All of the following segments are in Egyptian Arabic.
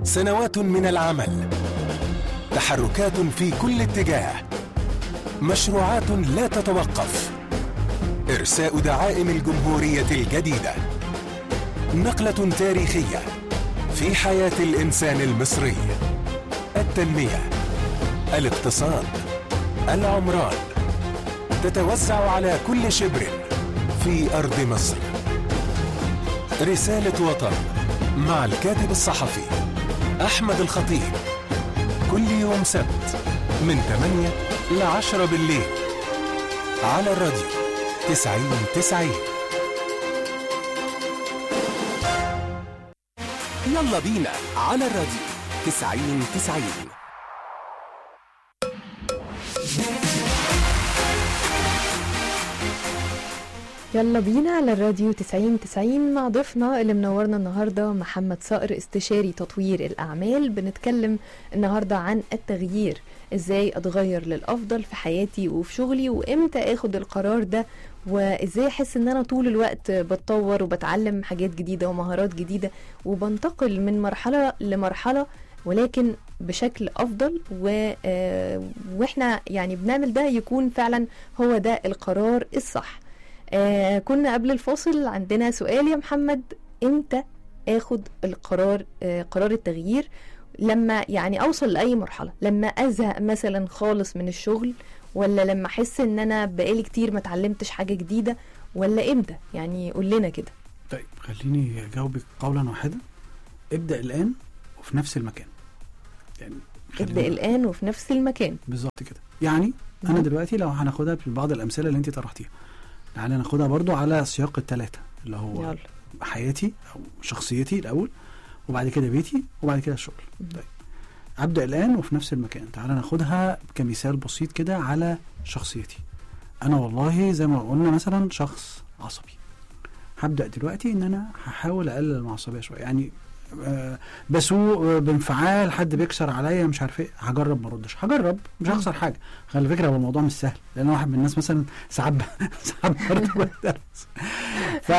سنوات من العمل تحركات في كل اتجاه مشروعات لا تتوقف ارساء دعائم الجمهوريه الجديده نقله تاريخيه في حياه الانسان المصري التنميه الاقتصاد العمران تتوزع على كل شبر في ارض مصر رساله وطن مع الكاتب الصحفي احمد الخطيب كل يوم سبت من 8 ل 10 بالليل على الراديو 90 90 يلا بينا على الراديو 90 90 يلا بينا على الراديو 90 90 مع ضيفنا اللي منورنا النهارده محمد صقر استشاري تطوير الاعمال بنتكلم النهارده عن التغيير ازاي اتغير للافضل في حياتي وفي شغلي وامتى اخد القرار ده وازاي احس ان انا طول الوقت بتطور وبتعلم حاجات جديده ومهارات جديده وبنتقل من مرحله لمرحله ولكن بشكل افضل و... آه، واحنا يعني بنعمل ده يكون فعلا هو ده القرار الصح آه كنا قبل الفاصل عندنا سؤال يا محمد امتى اخد القرار آه قرار التغيير لما يعني اوصل لاي مرحله لما ازهق مثلا خالص من الشغل ولا لما احس ان انا بقالي كتير ما اتعلمتش حاجه جديده ولا امتى يعني قول لنا كده طيب خليني اجاوبك قولا واحدا ابدا الان وفي نفس المكان يعني ابدا خلينا- الان وفي نفس المكان بالظبط كده يعني انا مم. دلوقتي لو هناخدها ببعض الامثله اللي انت طرحتيها تعالى ناخدها برضو على سياق الثلاثه اللي هو يلا حياتي او شخصيتي الاول وبعد كده بيتي وبعد كده الشغل مم. طيب ابدا الان وفي نفس المكان تعالى ناخدها كمثال بسيط كده على شخصيتي انا والله زي ما قلنا مثلا شخص عصبي هبدا دلوقتي ان انا هحاول اقلل العصبيه شويه يعني آه بسوق آه، بانفعال حد بيكسر عليا مش عارف ايه هجرب ما اردش هجرب مش هخسر حاجه خلي فكره هو الموضوع مش سهل لان واحد من الناس مثلا ساعات ب- ساعات برضه بيتدرس ف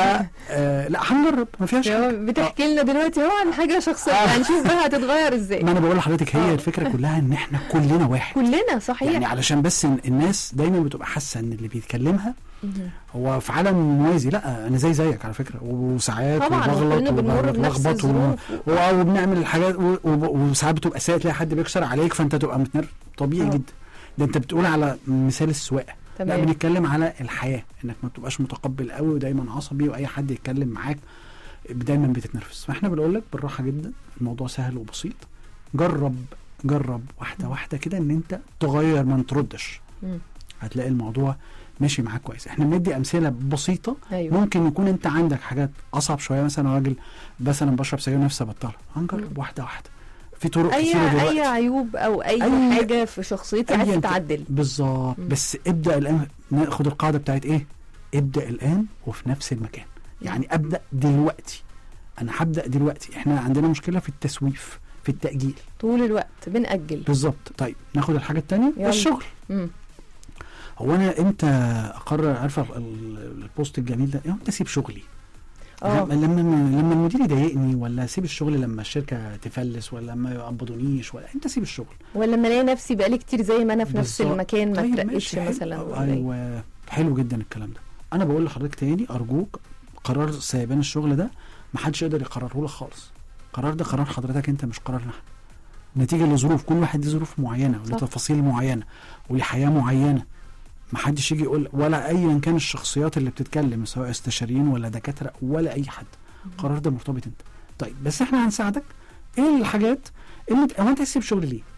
آه لا هنجرب ما فيهاش حاجه يا بتحكي لنا دلوقتي هو عن حاجه شخصيه آه. هنشوف بقى هتتغير ازاي ما انا بقول لحضرتك هي آه. الفكره كلها ان احنا كلنا واحد كلنا صحيح يعني علشان بس إن الناس دايما بتبقى حاسه ان اللي بيتكلمها مهم. هو في عالم موازي لا انا زي زيك على فكره وساعات طبعا وبغلط كلنا بنمر بنفس وبلخبط و- الظروف و- وبنعمل الحاجات و- و- وساعات بتبقى ساعات تلاقي حد بيكسر عليك فانت تبقى متنرف طبيعي آه. جدا ده انت بتقول على مثال السواقه لا تمام بنتكلم على الحياه انك ما تبقاش متقبل قوي ودايما عصبي واي حد يتكلم معاك دايما بتتنرفز فاحنا بنقول لك بالراحه جدا الموضوع سهل وبسيط جرب جرب واحده واحده كده ان انت تغير ما تردش مم. هتلاقي الموضوع ماشي معاك كويس احنا بندي امثله بسيطه ايوه ممكن يكون انت عندك حاجات اصعب شويه مثلا راجل مثلا بشرب سجاير نفسي ابطلها هنجرب مم. واحده واحده في طرق اي كتيره اي دلوقتي عيوب او اي, أي- حاجه في شخصيتي أيا عايز كان. تتعدل بالظبط مم. بس ابدا الان ناخد القاعده بتاعت ايه ابدا الان وفي نفس المكان يعني ابدا دلوقتي انا هبدا دلوقتي احنا عندنا مشكله في التسويف في التاجيل طول الوقت بنأجل بالظبط طيب ناخد الحاجه الثانيه يلا. الشغل مم. هو انا امتى اقرر عارفه ال- ال- البوست الجميل ده امتى اسيب شغلي اه لما لما لما المدير يضايقني ولا اسيب الشغل لما الشركه تفلس ولا ما يقبضونيش ولا امتى اسيب الشغل ولا لما الاقي نفسي بقالي كتير زي ما انا في نفس بالظبط. المكان ما طيب اترقتش ماشي، حلو. مثلا ولا إيه؟ ايوه حلو جدا الكلام ده انا بقول لحضرتك تاني ارجوك قرار سيبان الشغل ده ما حدش يقدر يقرره لك خالص القرار ده قرار حضرتك انت مش قرارنا احنا نتيجه لظروف كل واحد ليه ظروف معينه صح. ولتفاصيل معينه ولحياه معينه ما حدش يجي يقول ولا ايا كان الشخصيات اللي بتتكلم سواء استشاريين ولا دكاتره ولا اي حد القرار ده مرتبط انت طيب بس احنا هنساعدك ايه الحاجات اللي انت- هو انت تسيب شغل ليه؟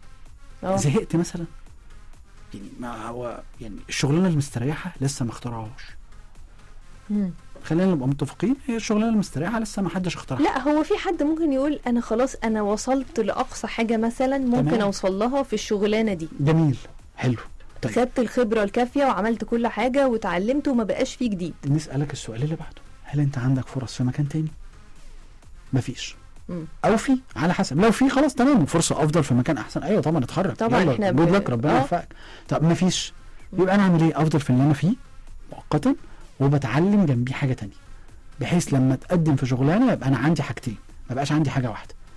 اه زهقت مثلا يعني ما هو يعني الشغلانه المستريحه لسه ما اخترعوهاش مم. خلينا نبقى متفقين هي الشغلانه المستريحه لسه ما حدش اخترعها لا هو في حد ممكن يقول انا خلاص انا وصلت لاقصى حاجه مثلا ممكن تمام. اوصل لها في الشغلانه دي جميل حلو طيب خدت الخبره الكافيه وعملت كل حاجه وتعلمت وما بقاش فيه جديد نسالك السؤال اللي بعده هل انت عندك فرص في مكان تاني مفيش مم. او في على حسب لو في خلاص تمام فرصه افضل في مكان احسن ايوه طبعا اتحرك طبعا يلا إحنا ب- جود لك ربنا آه. يوفقك طب مفيش يبقى انا اعمل ايه افضل في اللي انا فيه مؤقتا وبتعلم جنبيه حاجه تانية بحيث لما اتقدم في شغلانه يبقى انا عندي حاجتين ما بقاش عندي حاجه واحده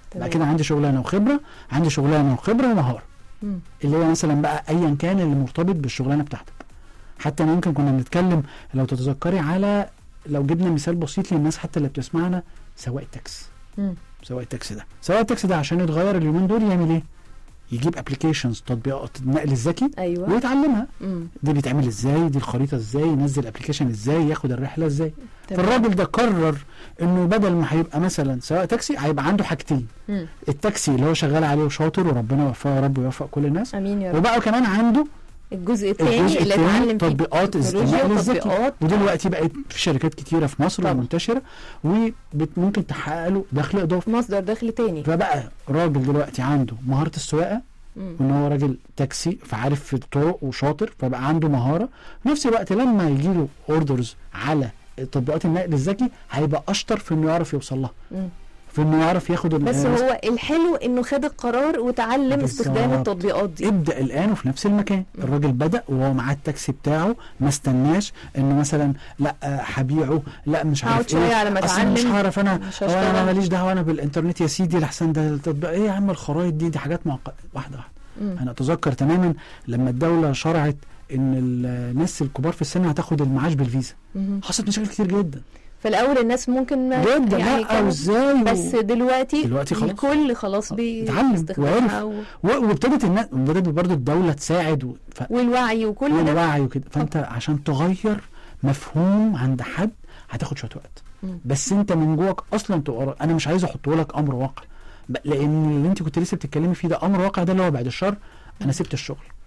بقى كده عندي شغلانه وخبره عندي شغلانه وخبره ومهاره مم. اللي هي مثلا بقى ايا كان اللي مرتبط بالشغلانه بتاعتك حتى أنا يمكن كنا بنتكلم لو تتذكري على لو جبنا مثال بسيط للناس حتى اللي بتسمعنا سواق التاكسي مم. سواق التاكسي ده سواق التاكسي ده عشان يتغير اليومين دول يعمل ايه يجيب ابلكيشنز تطبيقات النقل الذكي ايوه ويتعلمها مم. دي بيتعمل ازاي دي الخريطه ازاي ينزل ابلكيشن ازاي ياخد الرحله ازاي تمام. فالراجل ده قرر انه بدل ما هيبقى مثلا سواق تاكسي هيبقى عنده حاجتين مم. التاكسي اللي هو شغال عليه وشاطر وربنا يوفقه يا رب ويوفق كل الناس امين يا رب وبقى كمان عنده الجزء الثاني الجزء اللي الثاني اتعلم فيه تطبيقات التكنولوجيا النقل الذكي وتطبيقات ودلوقتي بقت في شركات كتيره في مصر طبعا. ومنتشره وممكن تحقق له دخل اضافي مصدر دخل تاني فبقى راجل دلوقتي عنده مهاره السواقه مم. وان هو راجل تاكسي فعارف في الطرق وشاطر فبقى عنده مهاره في نفس الوقت لما يجي له اوردرز على تطبيقات النقل الذكي هيبقى اشطر في انه يعرف يوصل لها مم. في انه يعرف ياخد ال- بس هو الحلو انه خد القرار وتعلم استخدام بالظبط. التطبيقات دي ابدا الان وفي نفس المكان مم. الراجل بدا وهو معاه التاكسي بتاعه ما استناش انه مثلا لا آه، هبيعه لا مش هقعد عارف شويه ايه على ما اصل مش اتعلم هعرف انا مش هو انا هشتغل. ماليش دعوه انا بالانترنت يا سيدي لحسن ده التطبيق ايه يا عم الخرايط دي دي حاجات معقده واحده واحده مم. انا اتذكر تماما لما الدوله شرعت ان الناس الكبار في السن هتاخد المعاش بالفيزا مم. حصلت مشاكل كتير جدا في الاول الناس ممكن ما جدا يعني لا كانوا- وازاي بس دلوقتي دلوقتي خلاص. الكل خلاص اتعلم بيستخدمها و... و- وابتدت الناس وابتدت برضه الدوله تساعد و... ف... والوعي وكل ده والوعي وكده فانت عشان تغير مفهوم عند حد هتاخد شويه وقت مم. بس انت من جواك اصلا تبقى انا مش عايز احطه لك امر واقع ب- لان اللي انت كنت لسه بتتكلمي فيه ده امر واقع ده اللي هو بعد الشر انا سبت الشغل